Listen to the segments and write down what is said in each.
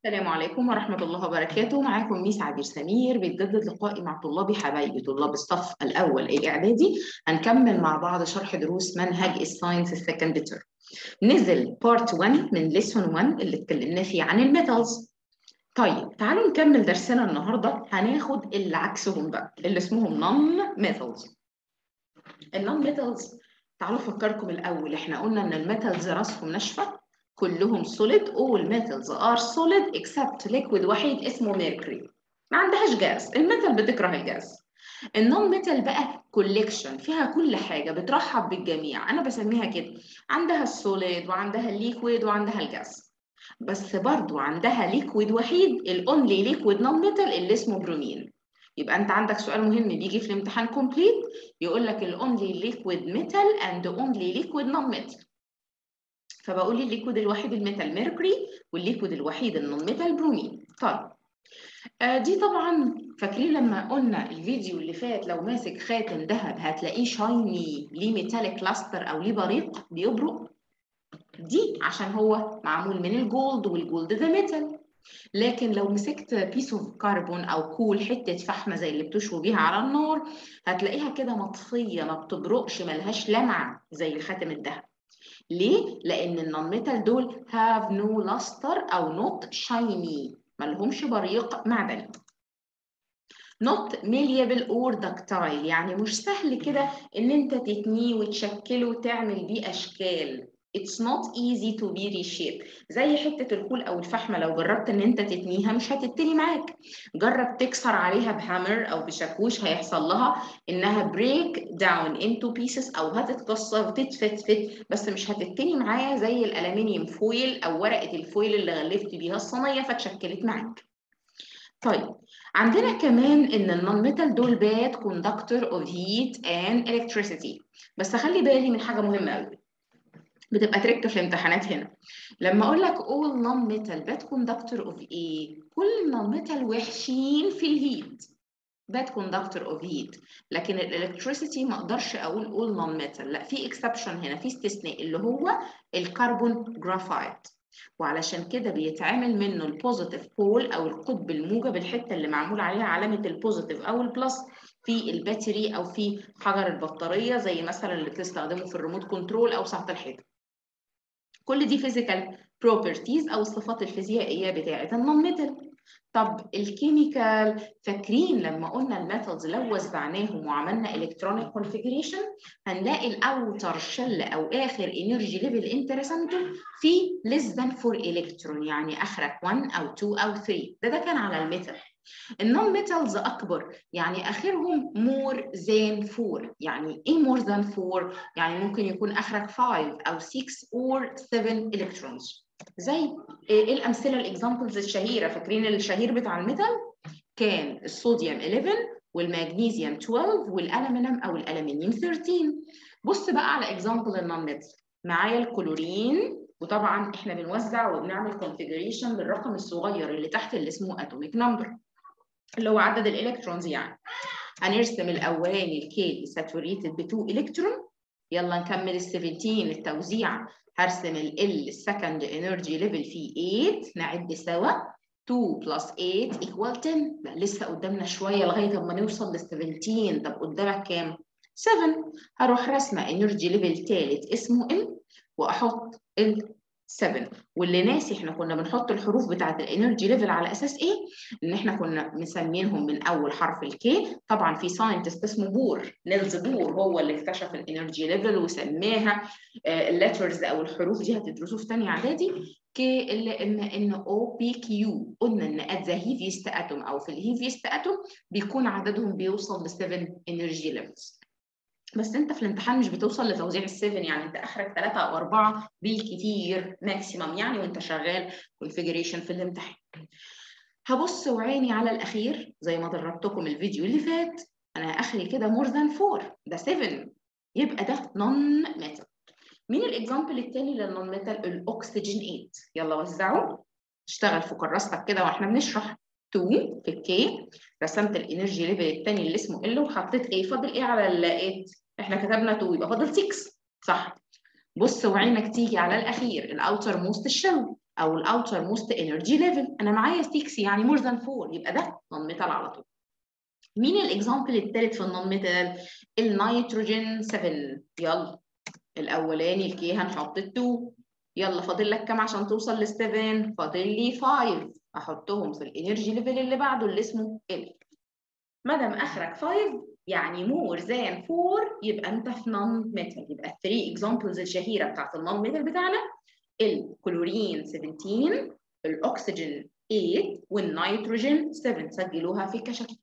السلام عليكم ورحمة الله وبركاته معاكم ميس عبير سمير بيتجدد لقائي مع طلابي حبايبي طلاب الصف الأول الإعدادي هنكمل مع بعض شرح دروس منهج الساينس السكند ترم نزل بارت 1 من ليسون 1 اللي اتكلمنا فيه عن الميتالز طيب تعالوا نكمل درسنا النهارده هناخد اللي عكسهم بقى اللي اسمهم نون ميتالز النون ميتالز تعالوا افكركم الاول احنا قلنا ان الميتالز راسهم ناشفه كلهم solid all metals are solid except liquid وحيد اسمه mercury ما عندهاش جاز الميتال بتكره الجاز النون ميتال بقى كوليكشن فيها كل حاجه بترحب بالجميع انا بسميها كده عندها السوليد وعندها الليكويد وعندها الجاز بس برضو عندها ليكويد وحيد الاونلي ليكويد نون ميتال اللي اسمه برومين يبقى انت عندك سؤال مهم بيجي في الامتحان كومبليت يقول لك الاونلي ليكويد ميتال اند اونلي ليكويد نون ميتال فبقول لي الليكويد الوحيد الميتال ميركوري والليكويد الوحيد النون ميتال برومين طيب آه دي طبعا فاكرين لما قلنا الفيديو اللي فات لو ماسك خاتم ذهب هتلاقيه شايني ليه ميتاليك كلاستر او ليه بريق بيبرق دي عشان هو معمول من الجولد والجولد ده ميتال لكن لو مسكت بيس اوف كربون او كول حته فحمه زي اللي بتشوي بيها على النار هتلاقيها كده مطفيه ما بتبرقش ملهاش لمعه زي خاتم الذهب ليه؟ لأن النون ميتال دول have no luster أو not shiny ملهمش بريق معدني. not malleable or ductile يعني مش سهل كده إن أنت تتنيه وتشكله وتعمل بيه أشكال. It's not easy to be reshaped زي حتة الكول أو الفحمة لو جربت إن أنت تتنيها مش هتتني معاك جرب تكسر عليها بهامر أو بشاكوش هيحصل لها إنها break down into pieces أو هتتكسر وتتفتفت بس مش هتتني معايا زي الألمنيوم فويل أو ورقة الفويل اللي غلفت بيها الصينية فاتشكلت معاك طيب عندنا كمان ان النون ميتال دول باد كوندكتور اوف هيت اند الكتريسيتي بس خلي بالي من حاجه مهمه قوي بتبقى تريك في الامتحانات هنا لما اقول لك all non metal bad conductor of ايه كل non metal وحشين في الهيت bad conductor of heat لكن الالكتريسيتي ما اقدرش اقول all non metal لا في exception هنا في استثناء اللي هو الكربون جرافايت وعلشان كده بيتعمل منه البوزيتيف بول او القطب الموجب الحته اللي معمول عليها علامه البوزيتيف او البلس في الباتري او في حجر البطاريه زي مثلا اللي بتستخدمه في الريموت كنترول او ساعه الحيطه كل دي physical properties او الصفات الفيزيائيه بتاعه النون ميتال طب الكيميكال فاكرين لما قلنا الميتالز لو وزعناهم وعملنا الكترونيك كونفيجريشن هنلاقي الاوتر شل او اخر انرجي ليفل انت رسمته في less than 4 الكترون يعني اخرك 1 او 2 او 3 ده ده كان على الميتال النون ميتالز اكبر يعني اخرهم مور ذان 4 يعني ايه مور ذان 4 يعني ممكن يكون اخرك 5 او 6 اور 7 الكترونز زي ايه الامثله الاكزامبلز الشهيره فاكرين الشهير بتاع الميتال كان الصوديوم 11 والمغنيسيوم 12 والالومنيوم او الالومنيوم 13 بص بقى على اكزامبل النون ميتال معايا الكلورين وطبعا احنا بنوزع وبنعمل كونفيجريشن للرقم الصغير اللي تحت اللي اسمه اتوميك نمبر اللي هو عدد الالكترونز يعني هنرسم الاولاني الكي ساتوريتد ب 2 الكترون يلا نكمل ال 17 التوزيع هرسم ال السكند انرجي ليفل فيه 8 نعد سوا 2 بلس 8 ايكوال 10 لا لسه قدامنا شويه لغايه اما نوصل ل 17 طب قدامك كام 7 هروح رسمه انرجي ليفل ثالث اسمه ام واحط ال 7 واللي ناسي احنا كنا بنحط الحروف بتاعه الانرجي ليفل على اساس ايه؟ ان احنا كنا مسمينهم من اول حرف الكي طبعا في ساينتست اسمه بور نيلز بور هو اللي اكتشف الانرجي ليفل وسماها الليترز او الحروف دي هتدرسوه في ثانيه اعدادي كي ال ام ان او بي كيو قلنا ان ات ذا هيفيست اتوم او في الهيفيست اتوم بيكون عددهم بيوصل ل 7 انرجي ليفلز بس انت في الامتحان مش بتوصل لتوزيع السيفن يعني انت اخرك ثلاثة او اربعة بالكتير ماكسيمم يعني وانت شغال كونفيجريشن في الامتحان هبص وعيني على الاخير زي ما دربتكم الفيديو اللي فات انا اخري كده مور ذان 4 ده 7 يبقى ده نون ميتال مين الاكزامبل التاني للنون ميتال الاكسجين 8 يلا وزعوا اشتغل في كراستك كده واحنا بنشرح 2 في الكي رسمت الانرجي ليفل الثاني اللي اسمه ال وحطيت ايه فاضل ايه على ال 8 احنا كتبنا 2 يبقى فاضل 6 صح بص وعينك تيجي على الاخير الاوتر موست الشل او الاوتر موست انرجي ليفل انا معايا 6 يعني مور ذان 4 يبقى ده نون ميتال على طول مين الاكزامبل الثالث في النون ميتال النيتروجين 7 يلا الاولاني الكي هنحط ال 2 يلا فاضل لك كام عشان توصل ل 7 فاضل لي 5 احطهم في الانرجي ليفل اللي بعده اللي اسمه ال ما دام اخرك 5 يعني مور ذان 4 يبقى انت في نون ميتال يبقى الثري اكزامبلز الشهيره بتاعت النون ميتال بتاعنا الكلورين 17 الاكسجين 8 والنيتروجين 7 سجلوها في كشكول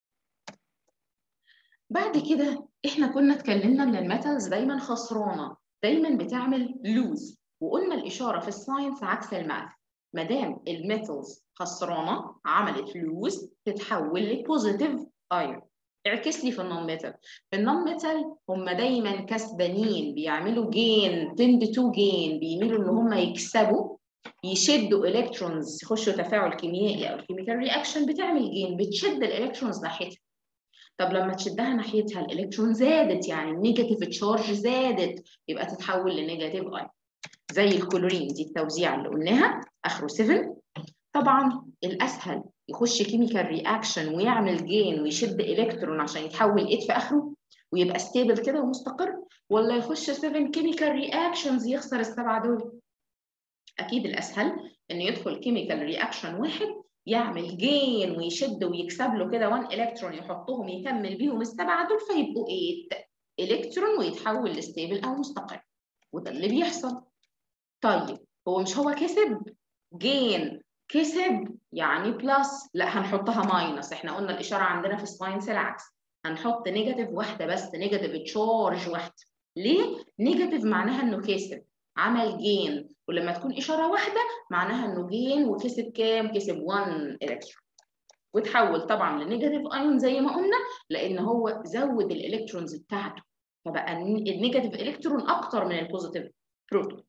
بعد كده احنا كنا اتكلمنا ان الميتالز دايما خسرانه دايما بتعمل لوز وقلنا الاشاره في الساينس عكس الماث ما دام الميتالز خسرانه عملت لوز تتحول لبوزيتيف ايون اعكس لي في النون ميتال في النون ميتال هم دايما كسبانين بيعملوا جين تند تو جين بيميلوا ان هم يكسبوا يشدوا الكترونز يخشوا تفاعل كيميائي او كيميكال رياكشن بتعمل جين بتشد الالكترونز ناحيتها طب لما تشدها ناحيتها الالكترون زادت يعني النيجاتيف تشارج زادت يبقى تتحول لنيجاتيف ايون زي الكلورين دي التوزيع اللي قلناها اخره 7 طبعا الاسهل يخش كيميكال رياكشن ويعمل جين ويشد الكترون عشان يتحول 8 في اخره ويبقى ستيبل كده ومستقر ولا يخش 7 كيميكال رياكشنز يخسر السبعه دول اكيد الاسهل انه يدخل كيميكال رياكشن واحد يعمل جين ويشد ويكسب له كده 1 الكترون يحطهم يكمل بيهم السبعه دول فيبقوا 8 الكترون ويتحول لستيبل او مستقر وده اللي بيحصل طيب هو مش هو كسب جين كسب يعني بلس لا هنحطها ماينس احنا قلنا الاشاره عندنا في الساينس العكس هنحط نيجاتيف واحده بس نيجاتيف تشارج واحده ليه نيجاتيف معناها انه كسب عمل جين ولما تكون اشاره واحده معناها انه جين وكسب كام كسب 1 الكترون وتحول طبعا لنيجاتيف ايون زي ما قلنا لان هو زود الالكترونز بتاعته فبقى النيجاتيف الكترون اكتر من البوزيتيف بروتون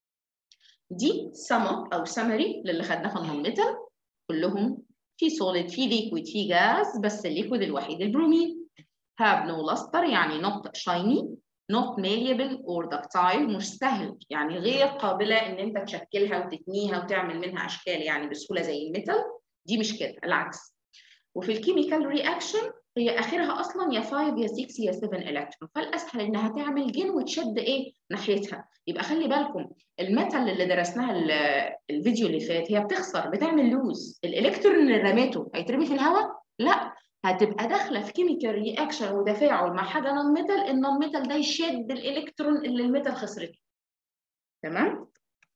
دي سم او سمري للي خدناه في النون ميتال كلهم في سوليد في ليكويد في جاز بس الليكويد الوحيد البرومين have no luster يعني not shiny not malleable or ductile مش سهل يعني غير قابلة إن أنت تشكلها وتتنيها وتعمل منها أشكال يعني بسهولة زي الميتال دي مش كده العكس وفي الكيميكال رياكشن هي اخرها اصلا يا 5 يا 6 يا 7 الكترون فالاسهل انها تعمل جين وتشد ايه ناحيتها يبقى خلي بالكم الميتال اللي درسناها الفيديو اللي فات هي بتخسر بتعمل لوز الالكترون اللي رميته هيترمي في الهواء لا هتبقى داخله في كيميكال رياكشن وتفاعل مع حاجه نون ميتال النون ميتال ده يشد الالكترون اللي الميتال خسرته تمام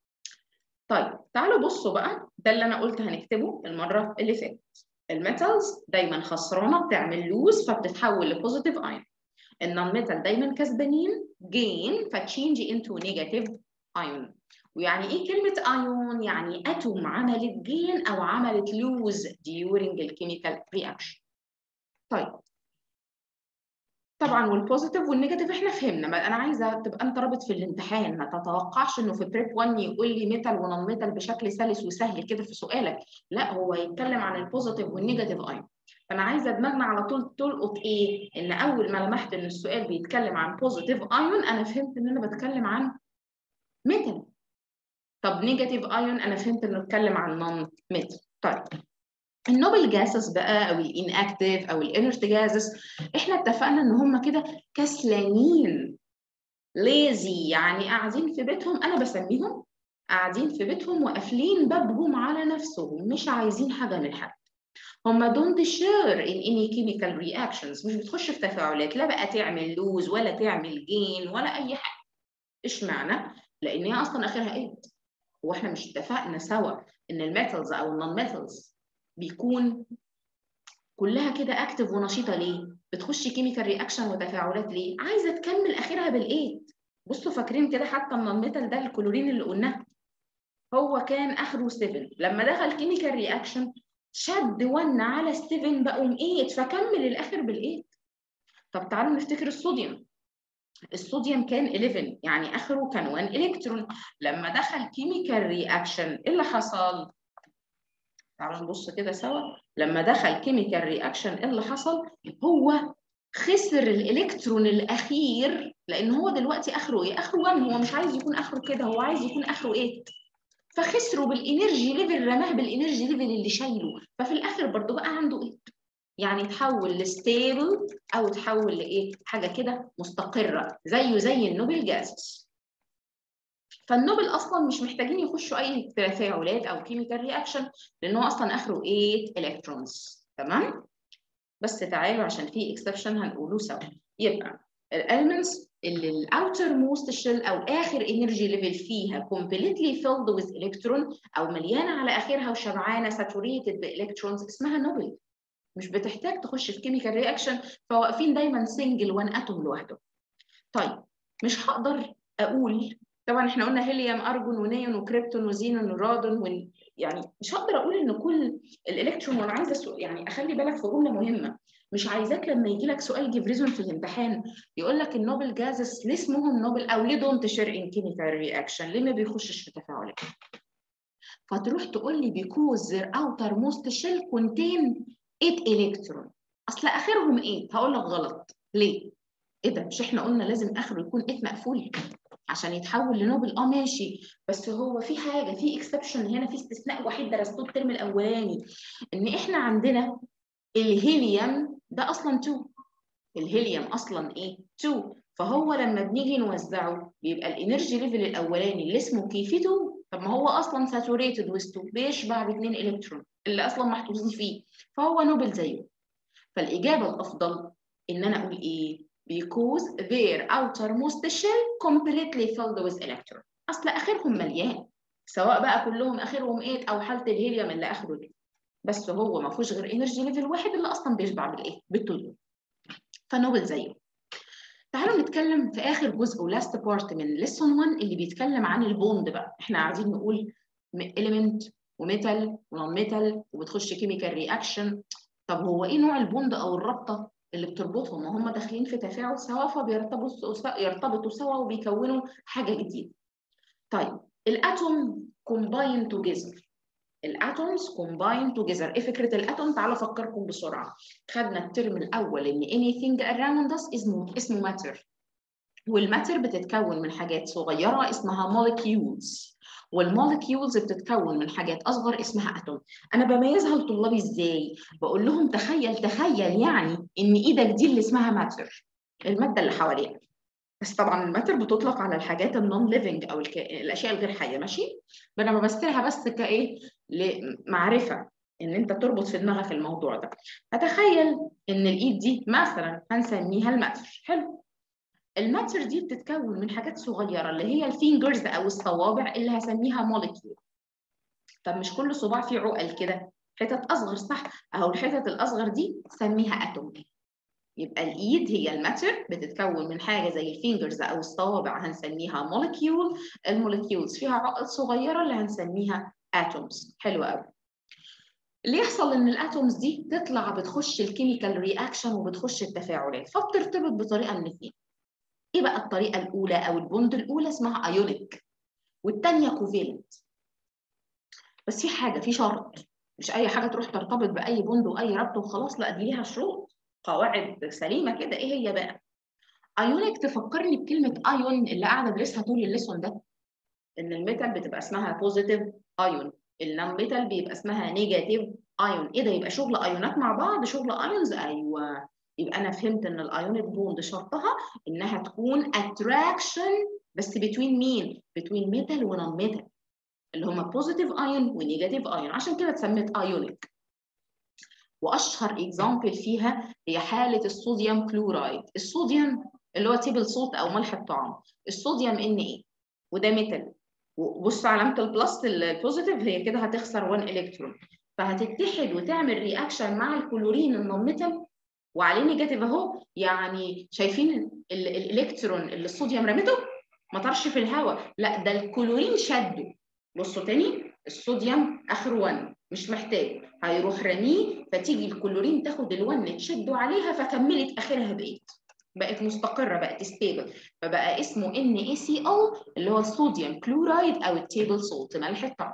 طيب تعالوا بصوا بقى ده اللي انا قلت هنكتبه المره اللي فاتت الميتالز دايما خسرانه بتعمل لوز فبتتحول لبوزيتيف ايون النون ميتال دايما كسبانين جين فتشينج انتو نيجاتيف ايون ويعني ايه كلمه ايون يعني اتوم عملت جين او عملت لوز during الكيميكال رياكشن طيب طبعا والبوزيتيف والنيجاتيف احنا فهمنا ما انا عايزه تبقى انت رابط في الامتحان ما تتوقعش انه في بريب 1 يقول لي ميتال ونون ميتال بشكل سلس وسهل كده في سؤالك لا هو يتكلم عن البوزيتيف والنيجاتيف ايون فانا عايزه دماغنا على طول تلقط ايه ان اول ما لمحت ان السؤال بيتكلم عن بوزيتيف ايون انا فهمت ان انا بتكلم عن ميتال طب نيجاتيف ايون انا فهمت انه بيتكلم عن نون ميتال طيب النوبل جاسس بقى او الان اكتيف او الانرت جازس احنا اتفقنا ان هم كده كسلانين ليزي يعني قاعدين في بيتهم انا بسميهم قاعدين في بيتهم وقافلين بابهم على نفسهم مش عايزين حاجه من حد هم دونت شير ان اني كيميكال رياكشنز مش بتخش في تفاعلات لا بقى تعمل لوز ولا تعمل جين ولا اي حاجه اشمعنى لان هي اصلا اخرها ايه هو احنا مش اتفقنا سوا ان الميتالز او النون ميتالز بيكون كلها كده اكتف ونشيطه ليه؟ بتخش كيميكال رياكشن وتفاعلات ليه؟ عايزه تكمل اخرها بالايد بصوا فاكرين كده حتى من الميتال ده الكلورين اللي قلناه هو كان اخره 7 لما دخل كيميكال رياكشن شد 1 على 7 بقوا 8 فكمل الاخر بالايد طب تعالوا نفتكر الصوديوم الصوديوم كان 11 يعني اخره كان 1 الكترون لما دخل كيميكال رياكشن ايه اللي حصل؟ تعالوا نبص كده سوا لما دخل كيميكال رياكشن ايه اللي حصل هو خسر الالكترون الاخير لان هو دلوقتي اخره ايه اخره 1 هو مش عايز يكون اخره كده هو عايز يكون اخره 8 فخسروا بالانرجي ليفل رماه بالانرجي ليفل اللي شايله ففي الاخر برضه بقى عنده ايه يعني تحول لستيبل او تحول لايه حاجه كده مستقره زيه زي النوبل جازز فالنوبل اصلا مش محتاجين يخشوا اي تفاعلات او كيميكال رياكشن لان هو اصلا اخره 8 الكترونز تمام بس تعالوا عشان في اكسبشن هنقوله سوا يبقى الالمنتس اللي الاوتر موست شيل او اخر انرجي ليفل فيها completely filled with electron او مليانه على اخرها وشبعانه saturated بالكترونز اسمها نوبل مش بتحتاج تخش في كيميكال رياكشن فواقفين دايما سنجل وان اتوم لوحده طيب مش هقدر اقول طبعا احنا قلنا هيليوم ارجون ونيون وكريبتون وزينون ورادون ون... يعني مش هقدر اقول ان كل الالكترون وانا عايزه سو... يعني اخلي بالك في جمله مهمه مش عايزاك لما يجي لك سؤال جبريزون في الامتحان يقول لك النوبل جازس ليه اسمهم نوبل او ليه دونت شير ان كيميكال رياكشن ليه ما بيخشش في تفاعلات فتروح تقول لي because their outermost shell contain 8 الكترون اصل اخرهم 8 هقول لك غلط ليه ايه ده مش احنا قلنا لازم اخره يكون 8 مقفول عشان يتحول لنوبل اه ماشي بس هو في حاجه في اكسبشن هنا في استثناء وحيد درستوه الترم الاولاني ان احنا عندنا الهيليوم ده اصلا 2 الهيليوم اصلا ايه 2 فهو لما بنيجي نوزعه بيبقى الانرجي ليفل الاولاني اللي اسمه كيفي 2 طب ما هو اصلا ساتوريتد ويز 2 بيشبع ب 2 الكترون اللي اصلا محطوطين فيه فهو نوبل زيه فالاجابه الافضل ان انا اقول ايه because their outermost shell completely filled with electron اصل اخرهم مليان سواء بقى كلهم اخرهم 8 او حاله الهيليوم اللي اخره 8 بس هو ما فيهوش غير انرجي ليفل واحد اللي اصلا بيشبع بالايه بالتلت فنوبل زيه تعالوا نتكلم في اخر جزء ولاست بارت من ليسون 1 اللي بيتكلم عن البوند بقى احنا عايزين نقول element وميتال ونون ميتال وبتخش كيميكال رياكشن طب هو ايه نوع البوند او الرابطه اللي بتربطهم وهم داخلين في تفاعل سوا فبيرتبطوا يرتبطوا سوا وبيكونوا حاجه جديده. طيب الاتوم كومباين توجذر الاتومز كومباين توجذر ايه فكره الاتوم تعالوا افكركم بسرعه خدنا الترم الاول ان anything around us اسمه اسمه matter والماتر بتتكون من حاجات صغيره اسمها molecules والمولكيولز بتتكون من حاجات اصغر اسمها اتوم انا بميزها لطلابي ازاي بقول لهم تخيل تخيل يعني ان ايدك دي اللي اسمها ماتر الماده اللي حواليها بس طبعا الماتر بتطلق على الحاجات النون ليفنج او الك... الاشياء الغير حيه ماشي انا بمثلها بس كايه لمعرفه ان انت تربط في دماغك الموضوع ده فتخيل ان الايد دي مثلا هنسميها الماتر حلو الماتر دي بتتكون من حاجات صغيره اللي هي الفينجرز او الصوابع اللي هسميها موليكيول طب مش كل صباع فيه عقل كده حتت اصغر صح اهو الحتت الاصغر دي سميها اتوم يبقى الايد هي الماتر بتتكون من حاجه زي الفينجرز او الصوابع هنسميها موليكيول الموليكيولز فيها عقد صغيره اللي هنسميها اتومز حلو قوي اللي يحصل ان الاتومز دي تطلع بتخش الكيميكال رياكشن وبتخش التفاعلات فبترتبط بطريقه من اثنين ايه بقى الطريقه الاولى او البوند الاولى اسمها ايونيك والثانيه كوفيلنت بس في حاجه في شرط مش اي حاجه تروح ترتبط باي بوند واي ربط وخلاص لا دي ليها شروط قواعد سليمه كده ايه هي بقى ايونيك تفكرني بكلمه ايون اللي قاعده ادرسها طول الليسون ده ان الميتال بتبقى اسمها بوزيتيف ايون النون ميتال بيبقى اسمها نيجاتيف ايون ايه ده يبقى شغل ايونات مع بعض شغل ايونز ايوه يبقى انا فهمت ان الايونيك بوند شرطها انها تكون اتراكشن بس بتوين مين؟ بتوين ميتال ونون ميتال اللي هما بوزيتيف ايون ونيجاتيف ايون عشان كده اتسمت ايونيك واشهر اكزامبل فيها هي حاله الصوديوم كلورايد الصوديوم اللي هو تيبل صوت او ملح الطعام الصوديوم ان ايه وده ميتال وبص علامه البلس البوزيتيف هي كده هتخسر 1 الكترون فهتتحد وتعمل رياكشن مع الكلورين النون ميتال وعليه نيجاتيف اهو يعني شايفين الالكترون اللي الصوديوم رمته ما طارش في الهواء لا ده الكلورين شده بصوا تاني الصوديوم اخر 1 مش محتاج هيروح رميه فتيجي الكلورين تاخد ال1 تشده عليها فكملت اخرها بقيت بقت مستقره بقت ستيبل فبقى اسمه ان اي سي ال اللي هو الصوديوم كلورايد او التيبل سولت ملح الطعام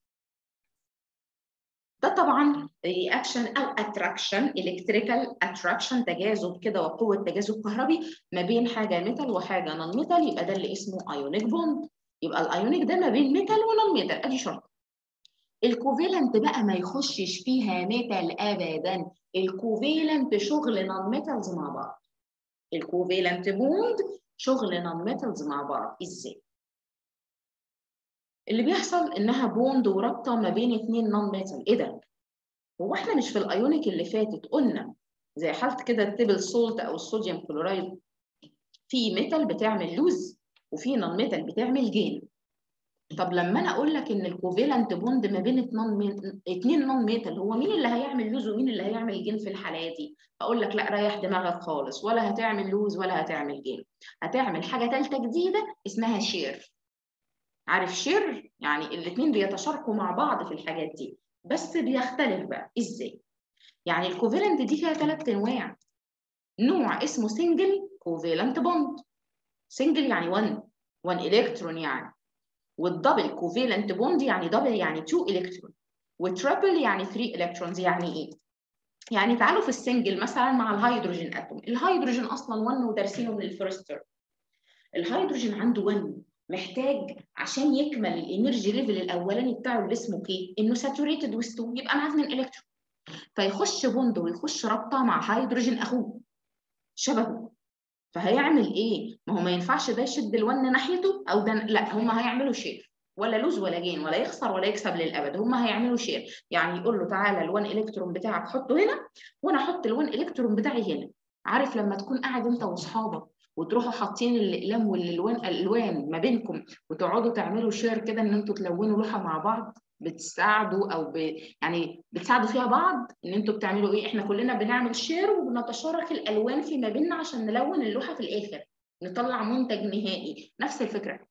ده طبعا رياكشن او اتراكشن الكتريكال اتراكشن تجاذب كده وقوه تجاذب كهربي ما بين حاجه ميتال وحاجه نون ميتال يبقى ده اللي اسمه ايونيك بوند يبقى الايونيك ده ما بين ميتال ونون ميتال ادي شرط الكوفيلنت بقى ما يخشش فيها ميتال ابدا الكوفيلنت شغل نون ميتالز مع بعض الكوفيلنت بوند شغل نون ميتالز مع بعض ازاي اللي بيحصل انها بوند ورابطه ما بين اثنين نون ميتال ايه ده هو احنا مش في الايونيك اللي فاتت قلنا زي حاله كده التبل سولت او الصوديوم كلورايد في ميتال بتعمل لوز وفي نون ميتال بتعمل جين طب لما انا اقول لك ان الكوفيلنت بوند ما بين اثنين نون ميتال هو مين اللي هيعمل لوز ومين اللي هيعمل جين في الحاله دي اقول لك لا ريح دماغك خالص ولا هتعمل لوز ولا هتعمل جين هتعمل حاجه ثالثه جديده اسمها شير عارف شير يعني الاثنين بيتشاركوا مع بعض في الحاجات دي بس بيختلف بقى ازاي يعني الكوفيلنت دي فيها ثلاث انواع نوع اسمه سنجل كوفيلنت بوند سنجل يعني 1 1 الكترون يعني والدبل كوفيلنت بوند يعني دبل يعني 2 الكترون وتربل يعني 3 الكترونز يعني ايه يعني تعالوا في السنجل مثلا مع الهيدروجين اتوم الهيدروجين اصلا 1 ودارسينه من الفيرست الهيدروجين عنده 1 محتاج عشان يكمل الانرجي ليفل الاولاني بتاعه اللي اسمه كي انه ساتوريتد ويز 2 يبقى معاه 2 الكترون فيخش بوند ويخش رابطه مع هيدروجين اخوه شبهه فهيعمل ايه؟ ما هو ما ينفعش ده يشد الون ناحيته او ده لا هم هيعملوا شير ولا لوز ولا جين ولا يخسر ولا يكسب للابد هم هيعملوا شير يعني يقول له تعالى الون الكترون بتاعك حطه هنا وانا احط الون الكترون بتاعي هنا عارف لما تكون قاعد انت واصحابك وتروحوا حاطين الاقلام والالوان الالوان ما بينكم وتقعدوا تعملوا شير كده ان انتوا تلونوا لوحه مع بعض بتساعدوا او ب... يعني بتساعدوا فيها بعض ان انتوا بتعملوا ايه احنا كلنا بنعمل شير وبنتشارك الالوان فيما بيننا عشان نلون اللوحه في الاخر نطلع منتج نهائي نفس الفكره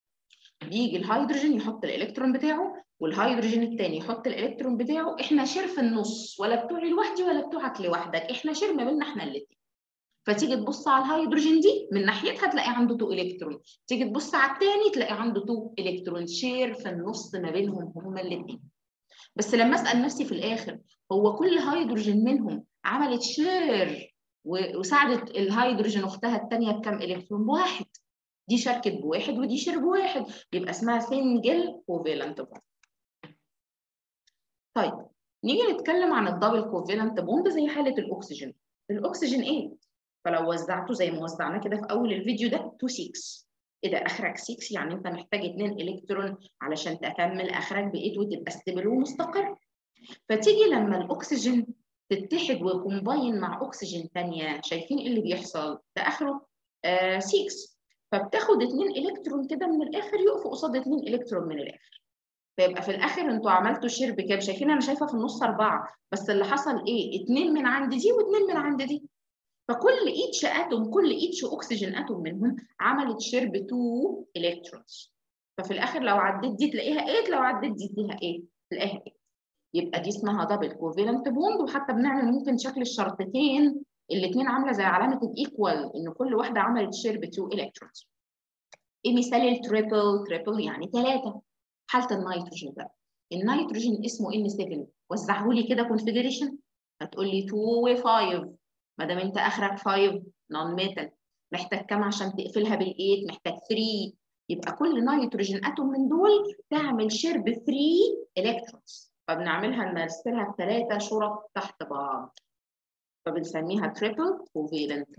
بيجي الهيدروجين يحط الالكترون بتاعه والهيدروجين الثاني يحط الالكترون بتاعه احنا شير في النص ولا بتوعي لوحدي ولا بتوعك لوحدك احنا شير ما بيننا احنا الاثنين فتيجي تبص على الهيدروجين دي من ناحيتها تلاقي عنده 2 الكترون تيجي تبص على الثاني تلاقي عنده 2 الكترون شير في النص ما بينهم هما الاثنين بس لما اسال نفسي في الاخر هو كل هيدروجين منهم عملت شير وساعدت الهيدروجين اختها الثانيه بكم الكترون بواحد دي شاركت بواحد ودي شير بواحد يبقى اسمها سنجل كوفيلنت بوند طيب نيجي نتكلم عن الدبل كوفيلنت بوند زي حاله الاكسجين الاكسجين ايه فلو وزعته زي ما وزعناه كده في اول الفيديو ده 2 6 ايه ده اخرك 6 يعني انت محتاج 2 الكترون علشان تكمل اخرك ب 8 وتبقى ستيبل ومستقر فتيجي لما الاكسجين تتحد ويكومباين مع اكسجين ثانيه شايفين ايه اللي بيحصل ده اخره آه 6 فبتاخد 2 الكترون كده من الاخر يقفوا قصاد 2 الكترون من الاخر فيبقى في الاخر انتوا عملتوا شير بكام شايفين انا شايفه في النص اربعه بس اللي حصل ايه؟ اثنين من عند دي واثنين من عند دي فكل ايتش اتوم كل ايتش اكسجين اتوم منهم عملت شير ب 2 الكترونز ففي الاخر لو عديت دي تلاقيها 8 لو عديت دي تلاقيها ايه؟ تلاقيها 8 يبقى دي اسمها دبل كوفيلنت بوند وحتى بنعمل ممكن شكل الشرطتين الاثنين عامله زي علامه الايكوال ان كل واحده عملت شير ب 2 الكترونز ايه مثال التريبل تريبل يعني ثلاثه حاله النيتروجين بقى النيتروجين اسمه ان 7 وزعه لي كده كونفيجريشن هتقول لي 2 و5 ما دام انت اخرك 5 نون ميتال محتاج كام عشان تقفلها بال8 محتاج 3 يبقى كل نيتروجين اتوم من دول تعمل شير ب 3 الكترونز فبنعملها نرسلها بثلاثه شرط تحت بعض فبنسميها تريبل كوفيلنت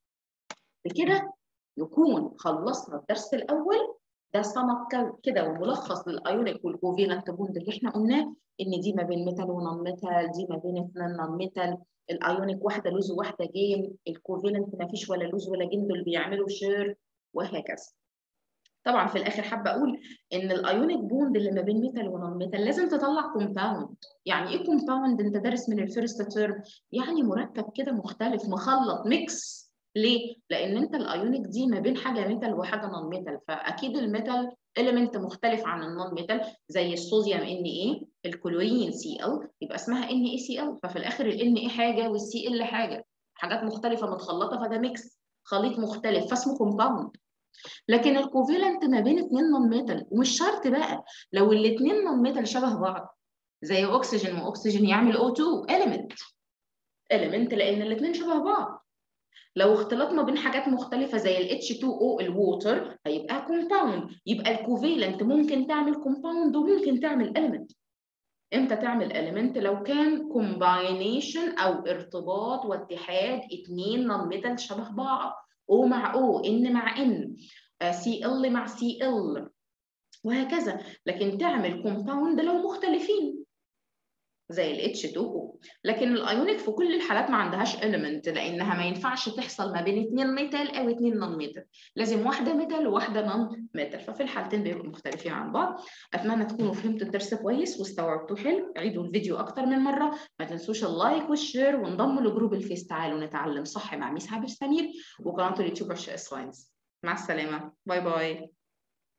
بكده نكون خلصنا الدرس الاول ده سمك كده وملخص للايونيك والكوفيلنت بوند اللي احنا قلناه ان دي ما بين ميتال ونون ميتال دي ما بين اثنين نون ميتال الايونيك واحده لوز وواحده جيم الكوفيلنت ما فيش ولا لوز ولا جيم دول بيعملوا شير وهكذا طبعا في الاخر حابه اقول ان الايونيك بوند اللي ما بين ميتال ونون ميتال لازم تطلع كومباوند يعني ايه كومباوند انت دارس من الفيرست تيرم يعني مركب كده مختلف مخلط ميكس ليه؟ لأن أنت الأيونيك دي ما بين حاجة ميتال وحاجة نون ميتال فأكيد الميتال إليمنت مختلف عن النون ميتال زي الصوديوم ان ايه الكلورين سي ال يبقى اسمها ان اي سي ال ففي الآخر الان ايه حاجة والسي ال حاجة حاجات مختلفة متخلطة فده ميكس خليط مختلف فاسمه كومباوند لكن الكوفيلنت ما بين اثنين نون ميتال ومش شرط بقى لو الاثنين نون ميتال شبه بعض زي اكسجين واكسجين يعمل O2 element element لان الاثنين شبه بعض لو اختلاط ما بين حاجات مختلفه زي ال H2O الووتر هيبقى كومباوند يبقى الكوفيلنت ممكن تعمل كومباوند وممكن تعمل element امتى تعمل element لو كان combination او ارتباط واتحاد اتنين نون ميتال شبه بعض O مع O N مع N Cl مع Cl وهكذا لكن تعمل كومباوند لو مختلفين زي ال H2O لكن الايونيك في كل الحالات ما عندهاش element لانها ما ينفعش تحصل ما بين اثنين ميتال او اثنين نون ميتال لازم واحده ميتال وواحده نون ميتال ففي الحالتين بيبقوا مختلفين عن بعض اتمنى تكونوا فهمتوا الدرس كويس واستوعبتوه حلو عيدوا الفيديو اكتر من مره ما تنسوش اللايك والشير وانضموا لجروب الفيس تعالوا نتعلم صح مع ميس عابر سمير وقناه اليوتيوب عشاء ساينس مع السلامه باي باي